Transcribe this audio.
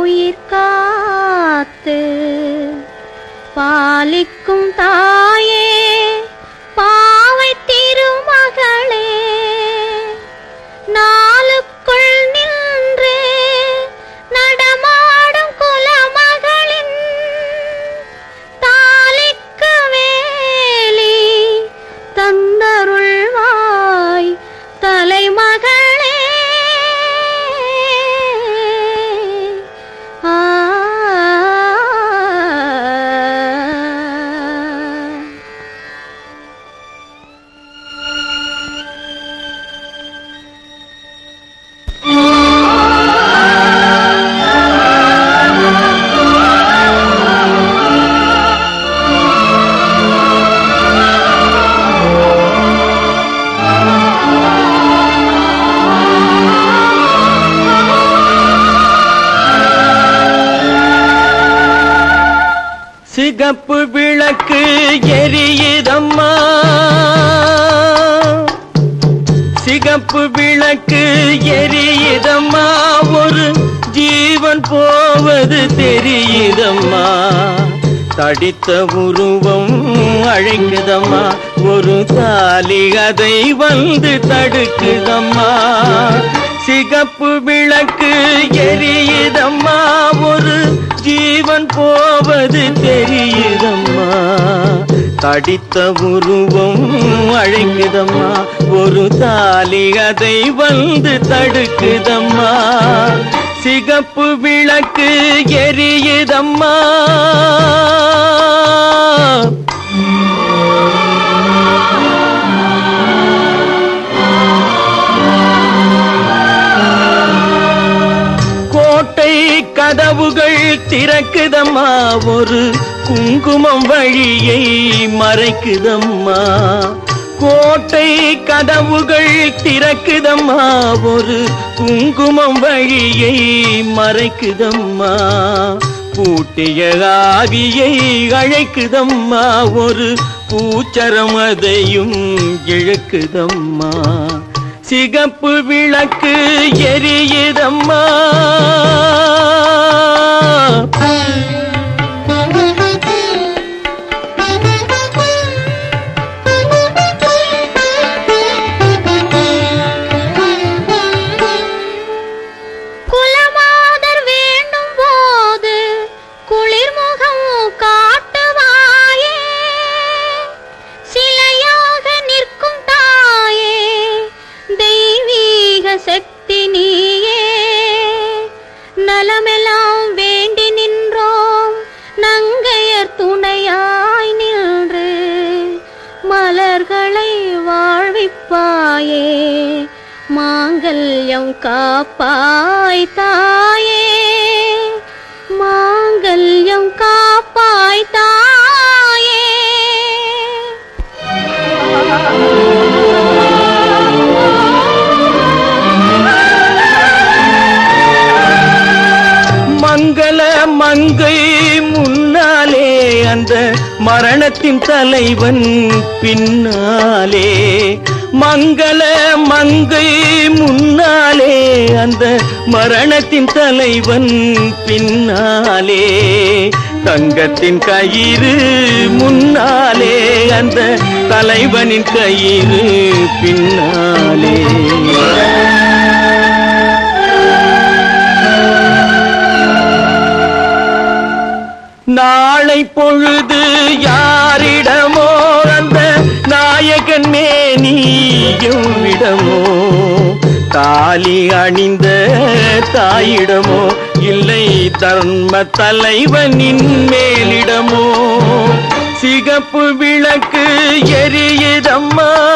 உயிர் காத்து பாலிக்கும் தாயே பாவை திருமகளே நாளுக்குள் நின்று நடமாடும் குலமகளின் தாலிக்கு வேலி தந்தருள்வாய் தலைமகளே ஆ சிகப்பு விளக்கு எரியுதம்மா சிகப்பு விளக்கு எரியுதம்மா ஒரு ஜீவன் போவது தெரியுதம்மா தடித்த உருவம் அழைக்குதம்மா ஒரு தாலி அதை வந்து தடுக்குதம்மா சிகப்பு விளக்கு எரியுதம்மா ஒரு ஜீவன் போவது தெரியுதம்மா தடித்த உருவம் அழைக்குதம்மா ஒரு தாலி அதை வந்து தடுக்குதம்மா சிகப்பு விளக்கு எரியுதம்மா கோட்டை கதவுகள் திறக்குதம்மா ஒரு குங்குமம் வழியை மறைக்குதம்மா கோட்டை கதவுகள் திறக்குதம்மா ஒரு குங்குமம் வழியை மறைக்குதம்மா பூட்டிய ஆவியை அழைக்குதம்மா ஒரு பூச்சரம் அதையும் இழுக்குதம்மா சிகப்பு விளக்கு எரியுதம்மா குலமாதர் வேண்டும் போது குளிர்முகம் காட்டுவாயே சிலையாக நிற்கும் தாயே தெய்வீக சக்தி நீயே நலமெல்லாம் வேண்டி நின்றோம் நங்கையர் துணையாய் நின்று மலர்களை வாழ்விப்பாயே மாங்கல்யம் காப்பாய் தாயே மாங்கல்யம் காப்பாய் தாயே மங்கள மங்கை முன்னாலே அந்த மரணத்தின் தலைவன் பின்னாலே மங்கள மங்கை முன்னாலே அந்த மரணத்தின் தலைவன் பின்னாலே தங்கத்தின் கயிறு முன்னாலே அந்த தலைவனின் கயிறு பின்னாலே நாளை பொழுது யாரிடமோ அந்த நாயகன் மேனியும் விடமோ தாலி அணிந்த தாயிடமோ இல்லை தர்ம தலைவனின் மேலிடமோ சிகப்பு விளக்கு எரியுதம்மா